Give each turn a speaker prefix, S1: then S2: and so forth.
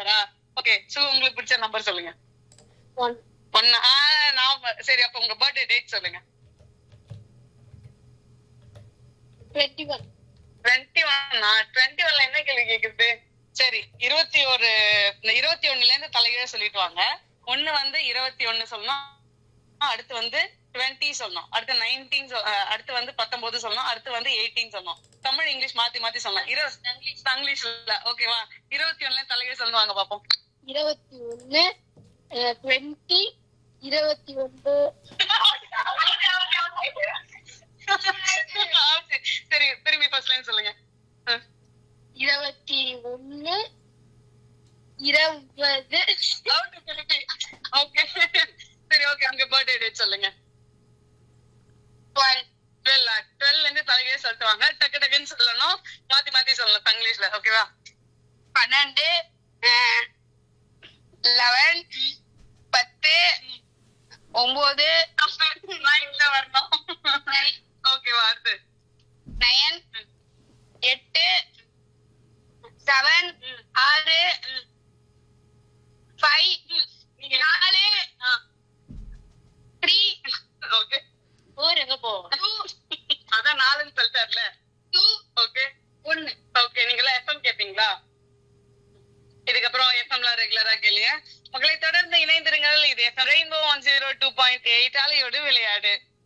S1: நம்பரா okay so உங்களுக்கு பிடிச்ச நம்பர் சொல்லுங்க
S2: ஒன்
S1: ஒன்னு ஆ நான் சரி அப்ப உங்க பர்த்டே டேட் சொல்லுங்க
S2: டுவெண்ட்டி ஒன்
S1: டுவெண்ட்டி ஒன்னா டுவெண்ட்டி ஒன்ல என்ன கேள்வி கேக்குறது சரி இருபத்தி ஒரு இருபத்தி ஒண்ணுல இருந்து தலைகீழ சொல்லிட்டு வாங்க ஒண்ணு வந்து இருபத்தி ஒண்ணு சொல்லணும் அடுத்து வந்து டுவெண்ட்டி சொல்லணும் அடுத்து நைன்டீன் அடுத்து வந்து பத்தொன்பது சொல்லணும் அடுத்து வந்து எயிட்டீன் சொல்லணும் தமிழ் இங்கிலீஷ் மாத்தி மாத்தி சொல்லலாம் இருபது இங்கிலீஷ்ல ஓகேவா இருபத்தி ஒண்ணுல தலைகீழ சொல்லணும் வாங்க பாப்போம்
S2: இருபத்தி ஒன்னு டுவெண்ட்டி இருபத்தி ஒன்று
S1: சரி திரும்பி ஃபர்ஸ்ட் லைன் சொல்லுங்க
S2: இருபத்தி ஒன்னு இருபது
S1: ஓகே சரி ஓகே உங்க பர்த்டே டேட் சொல்லுங்க
S2: டுவெல்
S1: டுவெல் டுவெல்ல இருந்து தலைகீழ சொல்லிட்டு வாங்க டக்கு டக்குன்னு சொல்லணும் மாத்தி மாத்தி சொல்லணும் தங்கிலீஷ்ல ஓகேவா
S2: பன்னெண்டு லெவன் பத்து ஒன்பது
S1: நைன்ல வரணும் ஓகேவா அடுத்து
S2: நயன் எட்டு செவன் ஆறு ஃபைவ் நாலு த்ரீ
S1: ஓகே
S2: ஃபோர் எங்க போ டூ
S1: அதான் நாலுன்னு சொல்லிட்டார்ல
S2: டூ
S1: ஓகே
S2: ஒன்னு
S1: ஓகே நீங்களா எஃப்எம் கேப்பீங்களா இதுக்கப்புறம் எஃப்எம்லாம் ரெகுலரா கேளுங்க மக்களை தொடர்ந்து இணைந்திருங்கள் இது FM rainbow one zero two point eight அலையோடு விளையாடு